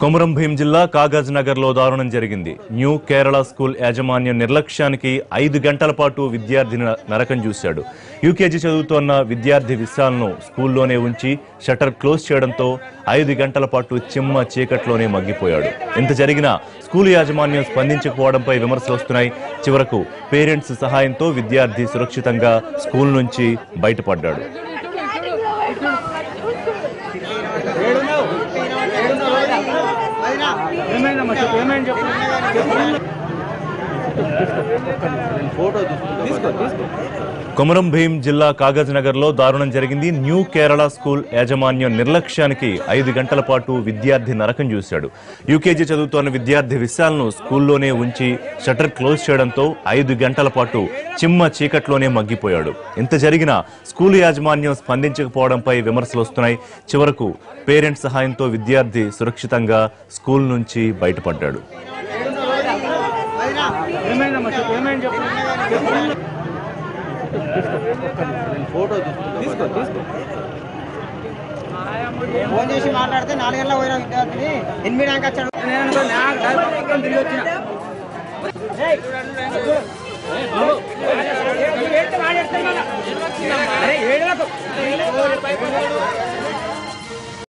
కొమరం భీం జిల్లా కాగజ్ నగర్ లో దారుణం జరిగింది న్యూ కేరళ స్కూల్ యాజమాన్యం నిర్లక్ష్యానికి ఐదు గంటల పాటు విద్యార్థిని నరకం చూశాడు యూకేజీ చదువుతోన్న విద్యార్థి విశాల్ను స్కూల్లోనే ఉంచి షట్టర్ క్లోజ్ చేయడంతో ఐదు గంటల పాటు చిమ్మ చీకట్లోనే మగ్గిపోయాడు ఇంత జరిగినా స్కూల్ యాజమాన్యం స్పందించకపోవడంపై విమర్శలు వస్తున్నాయి చివరకు పేరెంట్స్ సహాయంతో విద్యార్థి సురక్షితంగా స్కూల్ నుంచి బయటపడ్డాడు ఏమైందమ్మా చెప్పు ఏమైంది చెప్పు ఫోటో తీసుకో తీసుకో కొమరం భీం జిల్లా కాగజ్ నగర్ లో దారుణం జరిగింది న్యూ కేరళ స్కూల్ యాజమాన్యం నిర్లక్ష్యానికి ఐదు గంటల పాటు విద్యార్థి నరకం చూశాడు యూకేజీ చదువుతోన్న విద్యార్థి విశాల్ను స్కూల్లోనే ఉంచి షట్టర్ క్లోజ్ చేయడంతో ఐదు గంటల పాటు చిమ్మ చీకట్లోనే మగ్గిపోయాడు ఇంత జరిగినా స్కూల్ యాజమాన్యం స్పందించకపోవడంపై విమర్శలు వస్తున్నాయి చివరకు పేరెంట్స్ సహాయంతో విద్యార్థి సురక్షితంగా స్కూల్ నుంచి బయటపడ్డాడు ఏమైందమ్మా చెప్పు ఏమైంది చెప్పు ఫోటో తీసుకో తీసుకో ఫోన్ చేసి మాట్లాడితే నాలుగేళ్ళ పోయిన విద్యార్థిని ఎనిమిది దాకా వచ్చాడు నేను నాకు డబ్బులు ఎక్కువ తిరిగి వచ్చిన అరే ఏడు